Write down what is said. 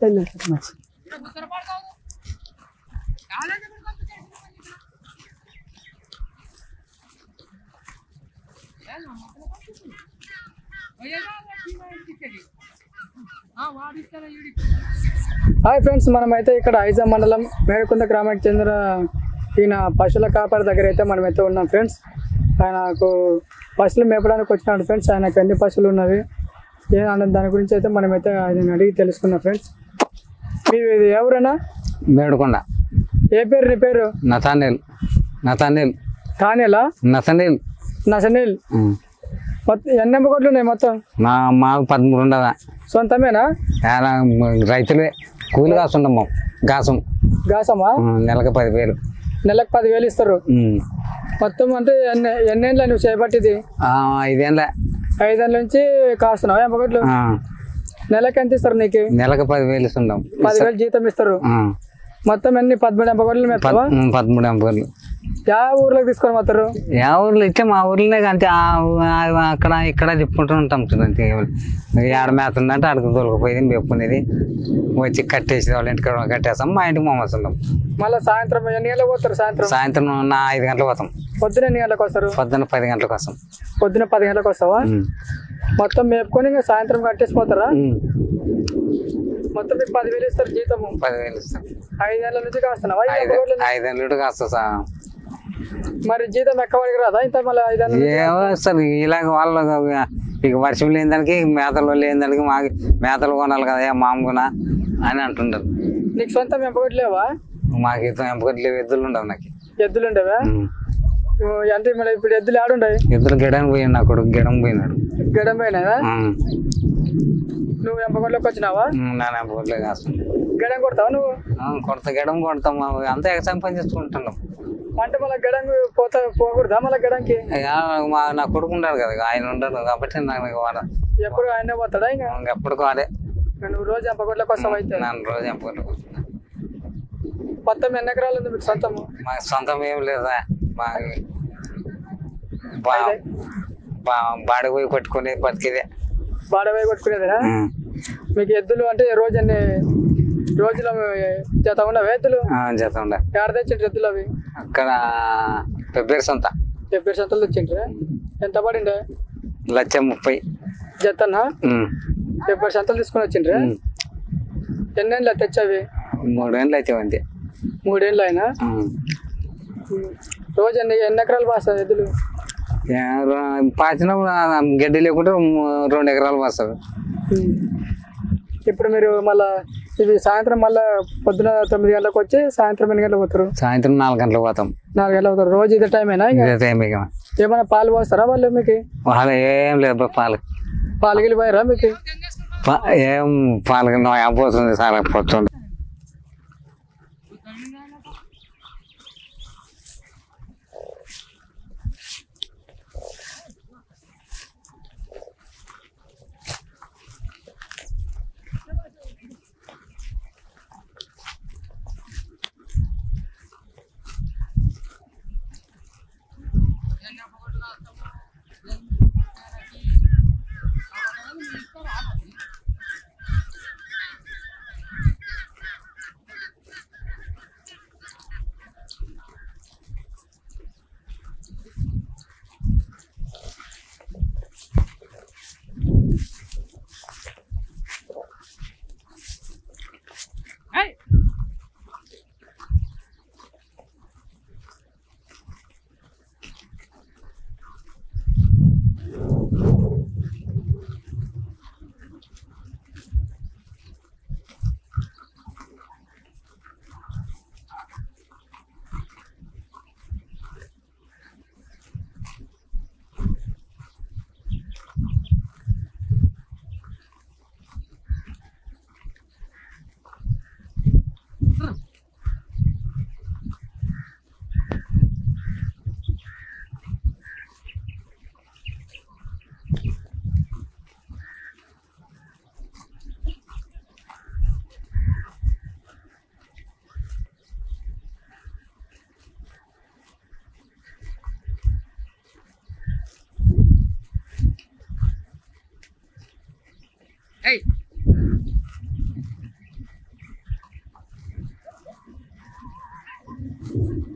వెళ్ళి మంచి hi friends మనమైతే ఇక్కడ ఐజా మండలం మేడకుంద గ్రామానికి చెందిన ఈయన పశువుల కాపరి దగ్గర అయితే మనమైతే ఉన్నాం ఫ్రెండ్స్ ఆయనకు పశువులు మేపడానికి వచ్చినాడు ఫ్రెండ్స్ ఆయనకు ఎన్ని పశువులు ఉన్నవి ఏదన్న దాని గురించి అయితే మనమైతే ఆయన అడిగి తెలుసుకున్నాం ఫ్రెండ్స్ మీది ఎవరైనా మేడుకొండ ఏ పేరు నీ పేరు నతానేల్ నతానేల్ తానేలా నతనేల్ నసనీల్ మొత్తం ఎన్ని ఎంపకొట్లు ఉన్నాయి మొత్తం మా మా పదమూడు ఉండదా సొంతమేనా చాలా రైతులే కూలి కాస్తుంటాం మేము గాసం గాసమా ఉమ్, నెలకు పదివేలు నెలకు పదివేలు ఇస్తారు ఉమ్. మొత్తం అంటే ఎన్ని ఎన్నేళ్ళ నువ్వు చేపట్టింది ఆ, ఐదేళ్ళ ఐదేళ్ళ నుంచి కాస్తున్నావా ఎంపకొట్లు ఆ, నెలకి ఎంత ఇస్తారు నీకు నెలకు పదివేలు ఇస్తుంటాం పదివేలు జీతం ఇస్తారు ఆ, మొత్తం ఎన్ని పదమూడు ఎంపకొట్లు పద్- మెత్తవా ఉమ్, పదమూడు ఎంపర్లు యా ఊర్లోకి తీసుకొని పోతారు యా ఊర్లో ఇస్తే మా ఊర్లోనే అంతే ఆ ఊ- ఆ అక్కడ ఇక్కడ చెప్పుకుంటూ ఉంటాం చూడు అంతే ఏడ మేత ఉందంటే అడుగు దొరికిపోయేది మేపుకునేది వచ్చి కట్టేసి వాళ్ళ ఇంటికి కట్టేస్తాం మా ఇంటికి మా వస్తుంటాం మళ్ళీ సాయంత్రం ఎన్ని గంటలకు పోతారు సాయంత్రం సాయంత్రం నా ఐదు గంటలకు పోతాం పొద్దున ఎన్ని గంటలకు వస్తారు పొద్దున్న పది గంటలకు వస్తాం పొద్దున పది గంటలకు వస్తావా ఉమ్. మొత్తం మేపుకొని ఇంకా సాయంత్రం కట్టేసిపోతారా ఉమ్. మొత్తం మీకు పదివేలు ఇస్తారు జీతము పదివేలు ఇస్తాం ఐదేళ్ల నుంచి కాస్తున్నావా ఈ ఐదు ఎంపకొట్లు? ఐదేళ్ళు కాస్తా సార్ మరి జీతం ఎక్కడికి రాదా ఇంత మళ్ళీ ఐదేళ్ళ నుంచి? ఏమో సార్ ఇలాగ వాళ్ళు ఇక వర్షం లేని దానికి మేతలు లేని దానికి మాకు మేతలు కొనాలి కదా ఏ మామూలుగా అని అంటుంటారు నీకు సొంతం ఎంపకొట్లు లేవా మాకు ఇతను ఎంపకట్లు ఎద్దులు ఉండవు నాకు ఎద్దులు ఉండేవా ఉమ్. అంటే మరి ఇప్పుడు ఎద్దులు ఆడుండయి ఎద్దులు గిడానికి పోయాడు నా కొడుకు గిడం పోయినాడు గడం పోయినావా ఉమ్. నువ్వు ఎంపకొట్లోకి వచ్చినావా ఉమ్, నా ఎంపకట్లే కాస్తాం గడం కొడతావా నువ్వు కొడత గిడం కొడతాం అంతా ఎగసాయం పని చేసుకుంటున్నాం అంటే మళ్ళీ గడం పోతా పోకూడదా మళ్ళీ గడంకి ఇక మా నా కొడుకు ఉన్నాడు కదా ఆయన ఉండడు కాబట్టి నాకు వాడ ఎప్పుడు ఆయనే పోతాడా ఇంకా ఎప్పటికో వాడే నువ్వు రోజు ఎంపకొట్లోకి వస్తావు అయితే నన్ను రోజు ఎంపకట్లకు మొత్తం ఎన్ని ఎకరాలు ఉంది మీకు సొంతము మాకు సొంతం ఏం లేదా మాకు బా బా బాడి పోయి కొట్టుకుని బతికేదే బాడవై కొట్టుకునేదేనా మీకు ఎద్దులు అంటే రోజు ఎన్ని రోజులు జత ఉండవు ఎద్దులు చేత ఉండ ఎక్కడ తెచ్చిండ్రు ఎద్దులు అవి అక్కడ పెబ్బేరు సొంత డెబ్బై సంతలు తెచ్చిండ్రు ఎంత పడిండే లక్ష ముప్పై జతనా ఉమ్. డెబ్బై సంతలు తీసుకొని వచ్చిండ్రు ఉమ్. ఎన్నేళ్ళు తెచ్చావి మూడేళ్ళు అయితే అంతే మూడేళ్ళు అయినా ఉమ్. రోజు ఎన్ని ఎన్ని ఎకరాలు పాస్తాయి ఎద్దులు ఏ, రో- పాచినప్పుడు ఆ గడ్డి లేకుంటే ము- రెండు ఎకరాలు వస్తుంది ఇప్పుడు మీరు మళ్ళా ఇవి సాయంత్రం మళ్ళా పొద్దున తొమ్మిది గంటలకు వచ్చి సాయంత్రం ఎన్ని గంటలకు పోతారు సాయంత్రం నాలుగు గంటలకు పోతాం నాలుగు గంటలకు పోతారు రోజు ఇదే టైం అయినా ఇంకా ఇదే టైం ఇక ఏమైనా పాలు పోస్తారా వాళ్ళు మీకు వాళ్ళు ఏం లేదు బా పాలు పాలు గిలిపోయారా మీకు పా- ఏం పాలు పోతుంది చాలా పోతుంది ఓకే